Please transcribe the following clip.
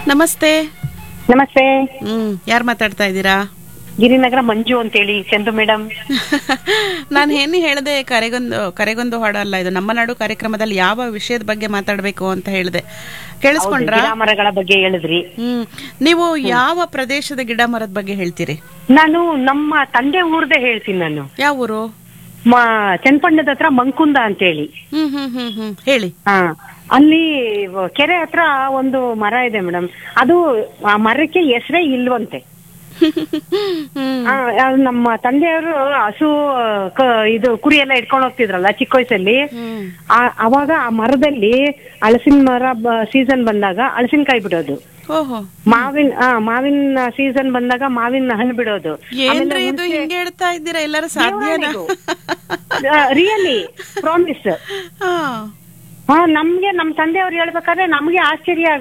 ನಮಸ್ತೆ ನಮಸ್ತೆ ಹ್ಮ್ ಯಾರು ಮಾತಾಡ್ತಾ ಇದ್ದೀರಾ ಗಿರಿನಗರ ಮಂಜು ಅಂತೇಳಿ ಚಂದು ಮೇಡಮ್ ನಾನು ಏನು ಹೇಳಿದೆ ಕರೆಗೊಂದು ಕರೆಗೊಂದು ಹಾಡು ಅಲ್ಲ ಇದು ನಮ್ಮ ನಾಡು ಕಾರ್ಯಕ್ರಮದಲ್ಲಿ ಯಾವ ವಿಷಯದ ಬಗ್ಗೆ ಮಾತಾಡಬೇಕು ಅಂತ ಹೇಳಿದೆ ಕೇಳಿಸ್ಕೊಂಡ್ರಾ ಗಿಡ ಮರಗಳ ಬಗ್ಗೆ ಹೇಳಿದ್ರಿ ಹ್ಮ್ ನೀವು ಯಾವ ಪ್ರದೇಶದ ಗಿಡ ಮರದ ಬಗ್ಗೆ ಹೇಳ್ತೀರಿ ನಾನು ನಮ್ಮ ತಂದೆ ಊರ್ದೇ ಹೇಳ್ತೀನಿ ನಾನು ಯಾವ ಊರು ಮ ಚನ್ನಪಣ್ಣದ ಹತ್ರ ಮಂಕುಂದ ಅಂತೇಳಿ ಹ್ಮ್ ಹ್ಮ್ ಹ್ಮ್ ಹ್ಮ್ ಹೇಳಿ ಹಾ ಅಲ್ಲಿ ವ- ಕೆರೆ ಹತ್ರ ಒಂದು ಮರ ಇದೆ ಮೇಡಮ್ ಅದು ಆ ಮರಕ್ಕೆ ಹೆಸರೇ ಇಲ್ವಂತೆ ಹ್ಮ್ ಆ, ಅದು ನಮ್ಮ ತಂದೆಯವರು ಹಸು ಕ- ಇದು ಕುರಿ ಎಲ್ಲ ಇಟ್ಕೊಂಡು ಹೋಗ್ತಿದ್ರಲ್ಲ ಚಿಕ್ಕ ವಯಸ್ಸಲ್ಲಿ ಹ್ಮ್ ಆ- ಅವಾಗ ಆ ಮರದಲ್ಲಿ ಹಲಸಿನ ಮರ ಸೀಸನ್ ಬಂದಾಗ ಹಲಸಿನಕಾಯಿ ಬಿಡೋದು ಓಹೋ ಮಾವಿನ ಆ, ಮಾವಿನ ಸೀಸನ್ ಬಂದಾಗ ಮಾವಿನ ಹಣ್ಣು ಬಿಡೋದು ಏನ್ರಿ ಇದು ಹಿಂಗೆ ಹೇಳ್ತಾ ಇದ್ದೀರಾ ಎಲ್ಲರೂ ಸಾಧ್ಯನಾ ರಿಯಲಿ ಪ್ರಾಮಿಸ್ ಹಾ ಹಾ ನಮ್ಗೆ ನಮ್ ತಂದೆಯವ್ರು ಹೇಳ್ಬೇಕಾದ್ರೆ ನಮ್ಗೆ ಆಶ್ಚರ್ಯ